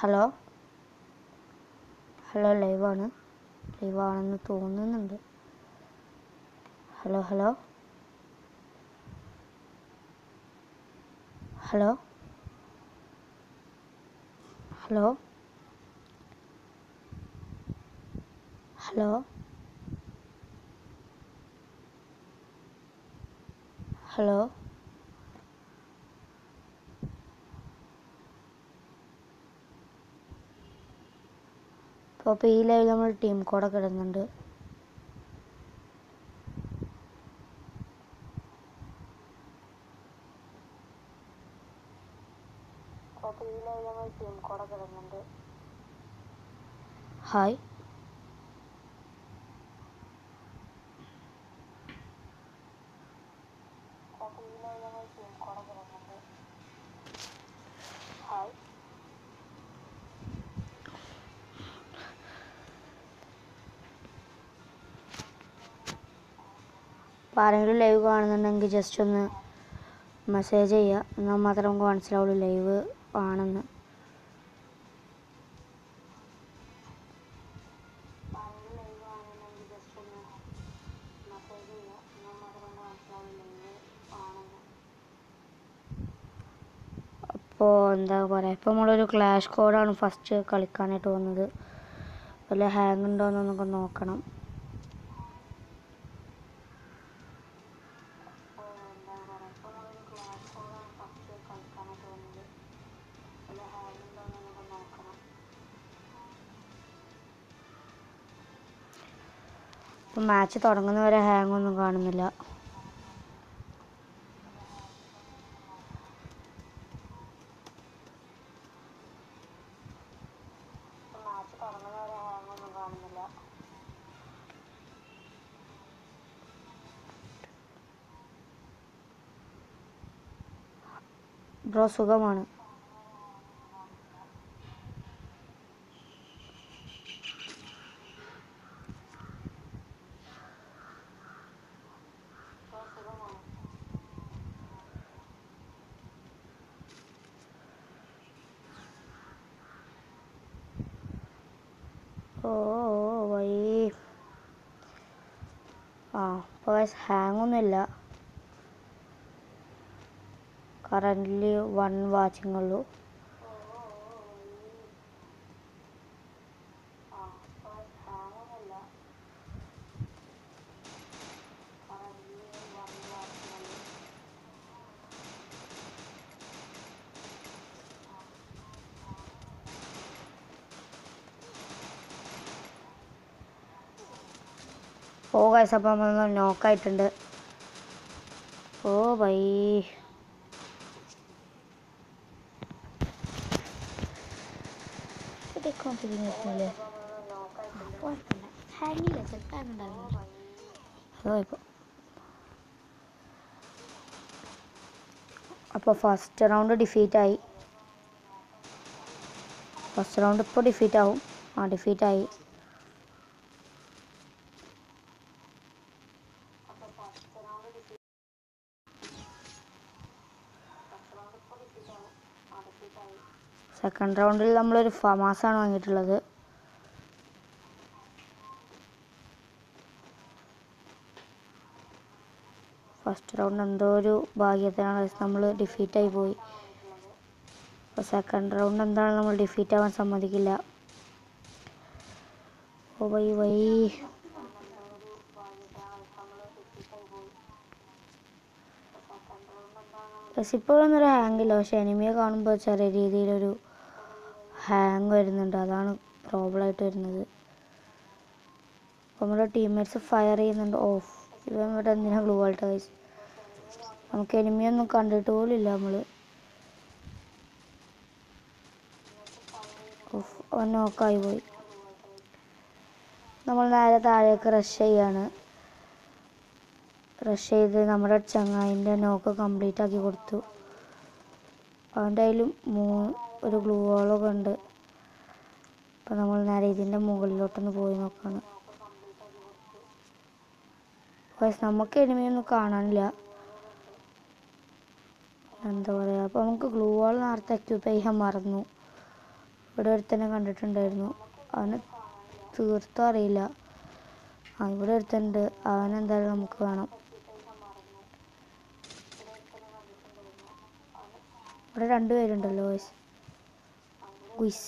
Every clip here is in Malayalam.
ഹലോ ഹലോ ലൈവാണ് ലൈവാണെന്ന് തോന്നുന്നുണ്ട് hello hello hello hello hello hello അപ്പോൾ ഈ ലൈവിൽ നമ്മൾ ടീം കോഡൊക്കെ ഇടുന്നുണ്ട് അപ്പോൾ ഈ ലൈവിൽ നമ്മൾ ടീം കോഡൊക്കെ ഇടുന്നുണ്ട് ഹായ് അപ്പോൾ ഈ ലൈവിൽ നമ്മൾ ടീം കോഡൊക്കെ ഇടുന്നുണ്ട് ഹായ് അപ്പോൾ ആരെങ്കിലും ലൈവ് കാണുന്നുണ്ടെങ്കിൽ ജസ്റ്റ് ഒന്ന് മെസ്സേജ് ചെയ്യുക എന്നാൽ മാത്രമേ നമുക്ക് മനസ്സിലാവുള്ളൂ ലൈവ് ആണെന്ന് അപ്പോൾ എന്താ പറയുക ഇപ്പോൾ നമ്മളൊരു ക്ലാഷ് കോഡാണ് ഫസ്റ്റ് കളിക്കാനായിട്ട് വന്നത് വല്ല ഹാങ് ഉണ്ടോ എന്നൊക്കെ നോക്കണം ഇപ്പം മാച്ച് തുടങ്ങുന്നവരെ ഹാങ് ഒന്നും കാണുന്നില്ല മാച്ച് തുടങ്ങുന്നവരെ ഹാങ് ഒന്നും കാണുന്നില്ല ബ്രോ സുഖമാണ് ഓ വൈ ആ ഇപ്പോൾ ഹാങ് ഒന്നുമില്ല കറൻ്റ്ലി വൺ വാച്ചിങ് ഉള്ളൂ ഓ ഗൈസ് അപ്പം നമ്മൾ നോക്കായിട്ടുണ്ട് ഓ ബൈ അതോ ഇപ്പോൾ അപ്പോൾ ഫസ്റ്റ് റൗണ്ട് ഡിഫീറ്റ് ആയി ഫസ്റ്റ് റൗണ്ട് ഇപ്പോൾ ഡിഫീറ്റ് ആവും ആ ഡിഫീറ്റ് ആയി സെക്കൻഡ് റൗണ്ടിൽ നമ്മളൊരു ഫമാസാണ് വാങ്ങിയിട്ടുള്ളത് ഫസ്റ്റ് റൗണ്ട് എന്തോ ഒരു ഭാഗ്യത്തിനാണ് നമ്മൾ ഡിഫീറ്റായി പോയി അപ്പോൾ സെക്കൻഡ് റൗണ്ട് എന്താണ് നമ്മൾ ഡിഫീറ്റ് ആവാൻ സമ്മതിക്കില്ല ഓ വൈ വൈ ഇപ്പോഴൊന്നും ഒരു ഹാങ് ഇല്ല പക്ഷെ എനിമിയെ കാണുമ്പോൾ ചെറിയ രീതിയിലൊരു ഹാങ് വരുന്നുണ്ട് അതാണ് പ്രോബ്ലം ആയിട്ട് വരുന്നത് അപ്പോൾ നമ്മുടെ ടീംമേറ്റ്സ് ഫയർ ചെയ്യുന്നുണ്ട് ഓഫ് ഇവൻ ഇവിടെ എന്തിനാ ഗ്ലൂ ആൾട്ട് കൈസ് നമുക്ക് എനിമിയൊന്നും കണ്ടിട്ട് പോലും ഇല്ല നമ്മൾ ഓഫ് അവൻ നോക്കായി പോയി നമ്മൾ നേരെ താഴേക്ക് റഷ് ചെയ്യാണ് റഷ് ചെയ്ത് നമ്മുടെ ചങ്ങായിൻ്റെ നോക്ക് കംപ്ലീറ്റ് ആക്കി കൊടുത്തു അവൻ്റെ കയ്യിൽ മൂ ഒരു ഗ്ലൂ വാളൊക്കെ ഉണ്ട് അപ്പം നമ്മൾ നേരെ ഇതിൻ്റെ മുകളിലോട്ടൊന്ന് പോയി നോക്കാണ് പക്ഷെ നമുക്ക് എനിമിയൊന്നും കാണാനില്ല എന്താ പറയുക അപ്പോൾ നമുക്ക് ഗ്ലൂ വാൾ നേരത്തെ എക്യൂപ്പ് ചെയ്യാൻ മറന്നു ഇവിടെ ഒരുത്തനെ കണ്ടിട്ടുണ്ടായിരുന്നു അവന് തീർത്തും അറിയില്ല ആ ഇവിടെ ഒരുത്തനുണ്ട് അവനെന്തായാലും നമുക്ക് വേണം ഇവിടെ രണ്ടുപേരുണ്ടല്ലോ ഗൈസ് ഗുയ്സ്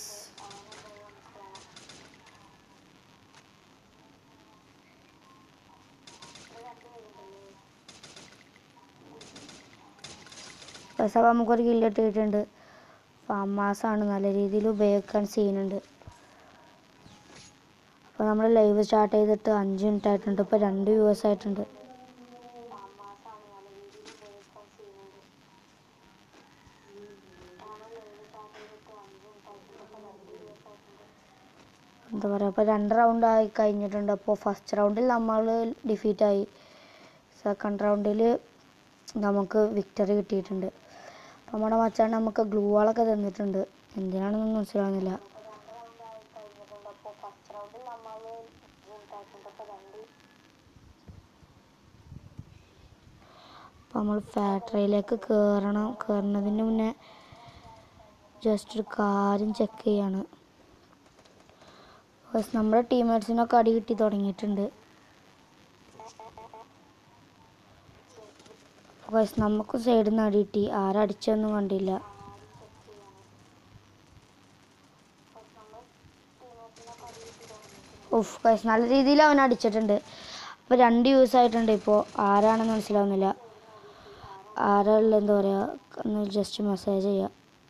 പക്ഷേ അപ്പോൾ നമുക്കൊരു കില്ല് ഇട്ടിട്ടുണ്ട് ഫാമാസാണ് നല്ല രീതിയിൽ ഉപയോഗിക്കാൻ സീനുണ്ട് അപ്പോൾ നമ്മൾ ലൈവ് സ്റ്റാർട്ട് ചെയ്തിട്ട് അഞ്ച് മിനിറ്റ് ആയിട്ടുണ്ട് ഇപ്പോൾ രണ്ട് വ്യൂവേഴ്സ് ആയിട്ടുണ്ട് എന്താ പറയുക ഇപ്പോൾ രണ്ട് റൗണ്ട് ആയി കഴിഞ്ഞിട്ടുണ്ട് അപ്പോൾ ഫസ്റ്റ് റൗണ്ടിൽ നമ്മൾ ഡിഫീറ്റായി സെക്കൻഡ് റൗണ്ടിൽ നമുക്ക് വിക്ടറി കിട്ടിയിട്ടുണ്ട് അപ്പോൾ നമ്മുടെ മച്ചാൻ നമുക്ക് ഗ്ലൂവാളൊക്കെ തന്നിട്ടുണ്ട് എന്തിനാണെന്നൊന്നും മനസ്സിലാവുന്നില്ല അപ്പോൾ നമ്മൾ ഫാക്ടറിയിലേക്ക് കയറണം കയറുന്നതിന് മുന്നേ ജസ്റ്റ് ഒരു കാര്യം ചെക്ക് ചെയ്യാണ് ബസ് നമ്മുടെ ടീമേറ്റ്സിനൊക്കെ അടി കിട്ടി തുടങ്ങിയിട്ടുണ്ട് ബസ് നമുക്ക് സൈഡിൽ നിന്ന് അടി കിട്ടി ആരടിച്ചൊന്നും കണ്ടില്ല ഉഫ് ഗൈസ് നല്ല രീതിയിൽ അവൻ അടിച്ചിട്ടുണ്ട് അപ്പോൾ രണ്ട് യൂസ് ആയിട്ടുണ്ട് ഇപ്പോൾ ആരാണെന്ന് മനസ്സിലാവുന്നില്ല ആരാ ഉള്ളത് എന്താ പറയുക ഒന്ന് ജസ്റ്റ് മെസ്സേജ് ചെയ്യാം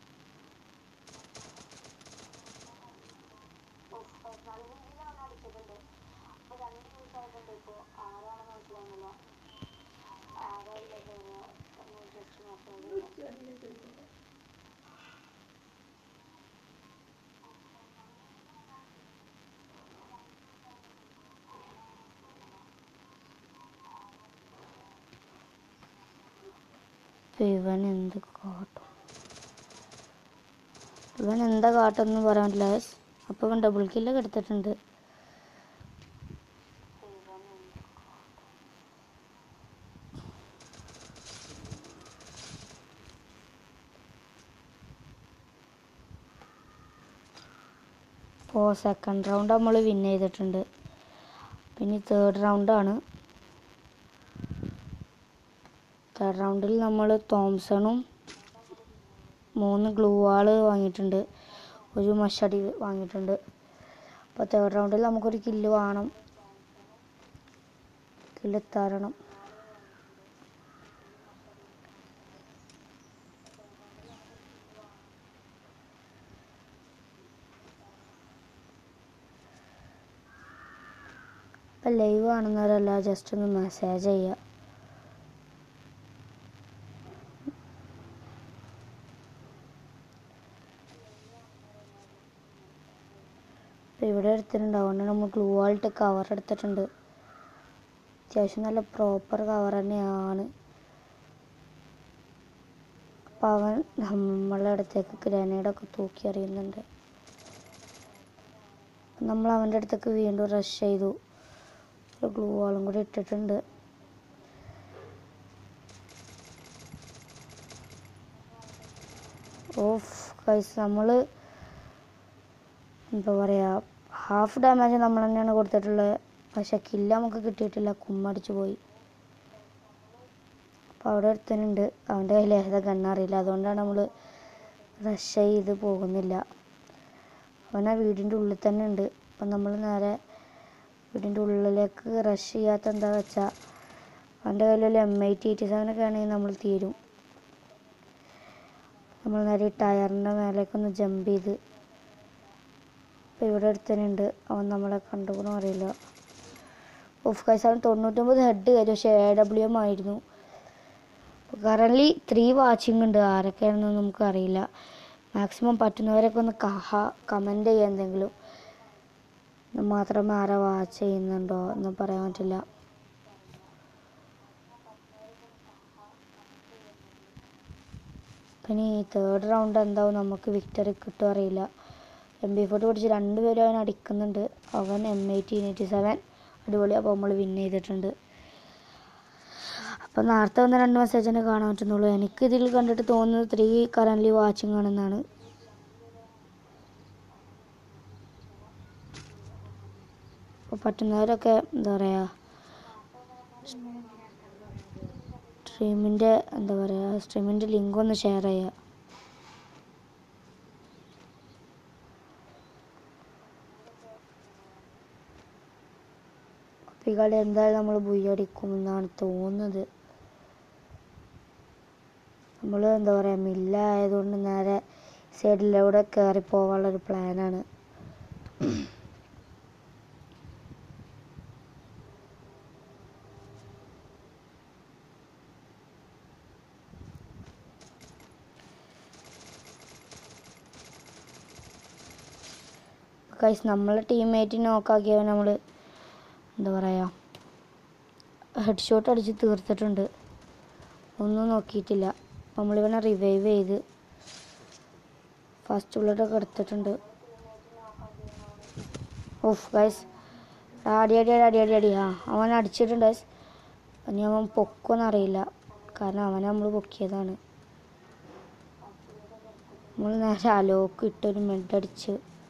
ഇപ്പൊ ഇവൻ എന്ത് കാട്ടും ഇവൻ എന്താ കാട്ടെന്ന് പറയാൻ പറ്റില്ല guys. അപ്പൊ ഇവൻ ഡബിൾ കില്ലൊക്കെ എടുത്തിട്ടുണ്ട് ഇപ്പോൾ സെക്കൻഡ് റൗണ്ട് നമ്മൾ വിൻ ചെയ്തിട്ടുണ്ട് പിന്നെ തേർഡ് റൗണ്ടാണ് തേർഡ് റൗണ്ടിൽ നമ്മൾ തോംസണും മൂന്ന് ഗ്ലൂ വാള് വാങ്ങിയിട്ടുണ്ട് ഒരു മഷടി വാങ്ങിയിട്ടുണ്ട് അപ്പോൾ തേർഡ് റൗണ്ടിൽ നമുക്കൊരു കില്ല് വേണം കില്ല് എത്താറണം ഇപ്പം ലൈവ് കാണുന്നവരല്ല ജസ്റ്റ് ഒന്ന് മെസ്സേജ് ചെയ്യുക ഇപ്പം ഇവിടെ എടുത്തിട്ടുണ്ട് അതുകൊണ്ട് നമ്മൾ ഗ്ലൂ ആൾട്ട് കവർ എടുത്തിട്ടുണ്ട് അത്യാവശ്യം നല്ല പ്രോപ്പർ കവർ തന്നെയാണ് അപ്പം അവൻ നമ്മളെ അടുത്തേക്ക് ഗ്രനേഡൊക്കെ തൂക്കി എറിയുന്നുണ്ട് നമ്മൾ അവൻ്റെ അടുത്തേക്ക് വീണ്ടും റഷ് ചെയ്തു ഒരു ഗ്ലൂ വാളും കൂടി ഇട്ടിട്ടുണ്ട് ഓഫ് കൈസ് നമ്മൾ എന്താ പറയുക ഹാഫ് ഡാമേജ് നമ്മൾ തന്നെയാണ് കൊടുത്തിട്ടുള്ളത് പക്ഷെ കില്ല നമുക്ക് കിട്ടിയിട്ടില്ല കുമ്മടിച്ച് പോയി അപ്പോൾ അവിടെ ഒരുത്തനുണ്ട് അവൻ്റെ കയ്യിൽ ഏതാ ഗണ്ണറിയില്ല അതുകൊണ്ടാണ് നമ്മൾ റഷ് ചെയ്ത് പോകുന്നില്ല അവൻ ആ വീടിൻ്റെ ഉള്ളിൽ തന്നെ ഉണ്ട് അപ്പം നമ്മൾ നേരെ വീടിൻ്റെ ഉള്ളിലേക്ക് റഷ് ചെയ്യാത്ത എന്താ വെച്ചാൽ അവൻ്റെ കയ്യിലുള്ള എം ഐ ടി എയ്റ്റി സെവനൊക്കെ ആണെങ്കിൽ നമ്മൾ തീരും നമ്മൾ നേരെ ഈ ടയറിൻ്റെ മേലേക്കൊന്ന് ജമ്പ് ചെയ്ത് ഇപ്പം ഇവിടെ ഒരുത്തനുണ്ട് അവൻ നമ്മളെ കണ്ടുകൂടും അറിയില്ല ഓഫ് കൈസ് അവൻ തൊണ്ണൂറ്റൊമ്പത് ഹെഡ് കയറി പക്ഷേ എ ഡബ്ല്യു എം ആയിരുന്നു കറൻ്റ്ലി ത്രീ വാച്ചിങ് ഉണ്ട് ആരൊക്കെയാണെന്ന് നമുക്ക് അറിയില്ല മാക്സിമം പറ്റുന്നവരൊക്കെ ഒന്ന് കഹ കമൻറ്റ് ചെയ്യുക എന്തെങ്കിലും ഇത് മാത്രമേ ആരാ വാച്ച് ചെയ്യുന്നുണ്ടോ എന്ന് പറയാൻ പറ്റില്ല പിന്നെ ഈ തേർഡ് റൗണ്ട് എന്താവും നമുക്ക് വിക്ടറി കിട്ടുമോ അറിയില്ല എം ബി ഫോർട്ടി പിടിച്ച് രണ്ടുപേരും അവൻ അടിക്കുന്നുണ്ട് അവൻ എം എയ്റ്റീൻ എയ്റ്റി സെവൻ അടിപൊളി അപ്പോൾ നമ്മൾ വിൻ ചെയ്തിട്ടുണ്ട് അപ്പം നേരത്തെ വന്ന രണ്ട് മെസ്സേജിനെ കാണാൻ പറ്റുന്നുള്ളൂ എനിക്ക് ഇതിൽ കണ്ടിട്ട് തോന്നുന്നത് ത്രീ കറൻ്റ്ലി വാച്ചിങ് ആണെന്നാണ് അപ്പോൾ പറ്റുന്നവരൊക്കെ എന്താ പറയുക സ്ട്രീമിൻ്റെ എന്താ പറയുക സ്ട്രീമിൻ്റെ ലിങ്ക് ഒന്ന് ഷെയർ ചെയ്യുക അപ്പോൾ ഈ കളി എന്തായാലും നമ്മൾ ബുയ്യടിക്കും എന്നാണ് തോന്നുന്നത് നമ്മൾ എന്താ പറയുക മില്ലായതുകൊണ്ട് നേരെ സൈഡിലൂടെ കയറി പോകാനുള്ളൊരു പ്ലാനാണ് കൈസ് നമ്മളെ ടീംമേറ്റിനെ നോക്കാക്കിയവൻ നമ്മൾ എന്താ പറയുക ഹെഡ് ഷോട്ട് അടിച്ച് തീർത്തിട്ടുണ്ട് ഒന്നും നോക്കിയിട്ടില്ല നമ്മളിവനെ റിവൈവ് ചെയ്ത് ഫസ്റ്റ് ബുള്ളറ്റൊക്കെ എടുത്തിട്ടുണ്ട് ഓഫ് ഗൈസ് അടി അടി അടി അടി അടി അടി ആ അവൻ അടിച്ചിട്ടുണ്ട് ഗൈസ് ഇനി അവൻ പൊക്കുമെന്ന് അറിയില്ല കാരണം അവനെ നമ്മൾ പൊക്കിയതാണ് നമ്മൾ നേരെ അലോക്ക് ഇട്ടൊരു മെഡടിച്ച്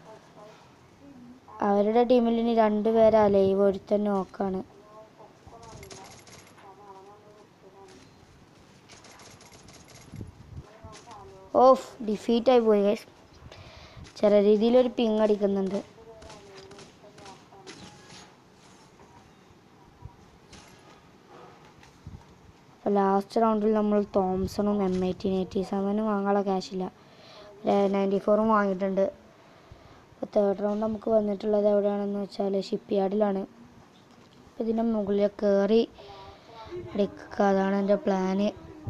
അവരുടെ ടീമിൽ ഇനി രണ്ടുപേരാ ലൈവ് ഒരുത്തൻ നോക്കാണ് ഓഫ് ഡിഫീറ്റായി പോയി ഗൈസ് ചെറിയ രീതിയിലൊരു പിങ് അടിക്കുന്നുണ്ട് അപ്പോൾ ലാസ്റ്റ് റൗണ്ടിൽ നമ്മൾ തോംസണും എം എയ്റ്റീൻ എയ്റ്റി സെവനും വാങ്ങാനുള്ള ക്യാഷില്ല നയൻറ്റി ഫോറും വാങ്ങിയിട്ടുണ്ട് അപ്പോൾ തേർഡ് റൗണ്ട് നമുക്ക് വന്നിട്ടുള്ളത് എവിടെയാണെന്ന് വെച്ചാൽ ഷിപ്പ് യാർഡിലാണ് അപ്പോൾ ഇതിൻ്റെ മുകളിൽ കയറി അടിക്കുക അതാണ് എൻ്റെ പ്ലാന്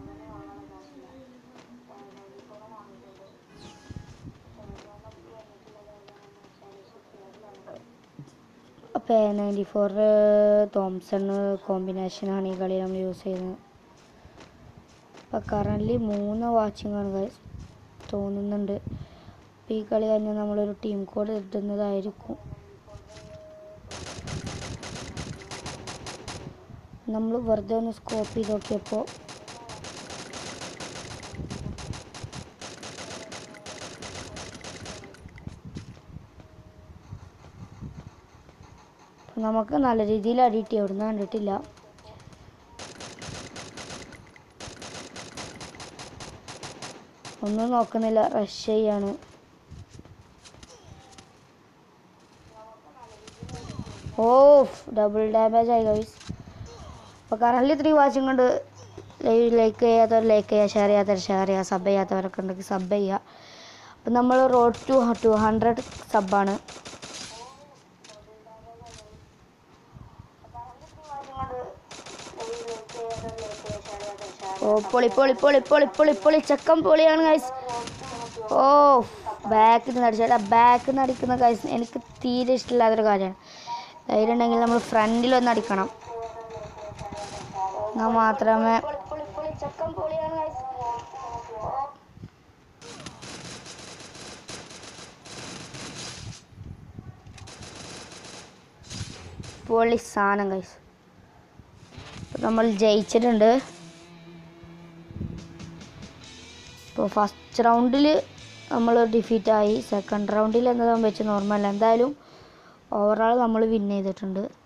അപ്പോൾ നയൻറ്റി ഫോർ തോംസൺ കോമ്പിനേഷനാണ് ഈ കളി നമ്മൾ യൂസ് ചെയ്യുന്നത് അപ്പോൾ കറൻ്റ്ലി മൂന്ന് വാച്ചിങ് ആണ് guys തോന്നുന്നുണ്ട് അപ്പോൾ ഈ കളി കഴിഞ്ഞ് നമ്മളൊരു ടീം കോഡ് ഇടുന്നതായിരിക്കും നമ്മൾ വെറുതെ ഒന്ന് സ്കോപ്പ് ചെയ്ത് നോക്കിയപ്പോൾ നമുക്ക് നല്ല രീതിയിൽ അടിയിട്ട് എവിടുന്ന് കണ്ടിട്ടില്ല ഒന്നും നോക്കുന്നില്ല റഷ് ചെയ്യാണ് ഓ ഡബിൾ ഡാമേജ് ആയി ഗൈസ് അപ്പോൾ കറൻലി ത്രീ വാച്ചിങ് കൊണ്ട് ലൈക്ക് ചെയ്യാത്തവർ ലൈക്ക് ചെയ്യുക ഷെയർ ചെയ്യാത്തവർ ഷെയർ ചെയ്യുക സബ് ചെയ്യാത്തവരൊക്കെ ഉണ്ടെങ്കിൽ സബ് ചെയ്യുക അപ്പം നമ്മൾ റോഡ് ടു ടു ഹൺഡ്രഡ് സബ്ബാണ് ഓ പൊളി പൊളി പൊളി പൊളി പൊളി പൊളി ചെക്കൻ പൊളിയാണ് ഗൈസ് ഓ ബാക്കിൽ നിന്ന് അടിച്ചാൽ ബാക്കിൽ നിന്ന് അടിക്കുന്ന ഗൈസ് എനിക്ക് തീരെ ഇഷ്ടമില്ലാത്തൊരു കാര്യമാണ് ധൈര്യം ഉണ്ടെങ്കിൽ നമ്മൾ ഫ്രണ്ടിലൊന്ന് അടിക്കണം എന്നാൽ മാത്രമേ പൊളി സാധനം ഗൈസ് നമ്മൾ ജയിച്ചിട്ടുണ്ട് ഇപ്പോൾ ഫസ്റ്റ് റൗണ്ടിൽ നമ്മൾ ഡിഫീറ്റായി സെക്കൻഡ് റൗണ്ടിൽ എന്നതാ വെച്ച് നോർമൽ എന്തായാലും ഓവറോൾ നമ്മൾ വിൻ ചെയ്തിട്ടുണ്ട്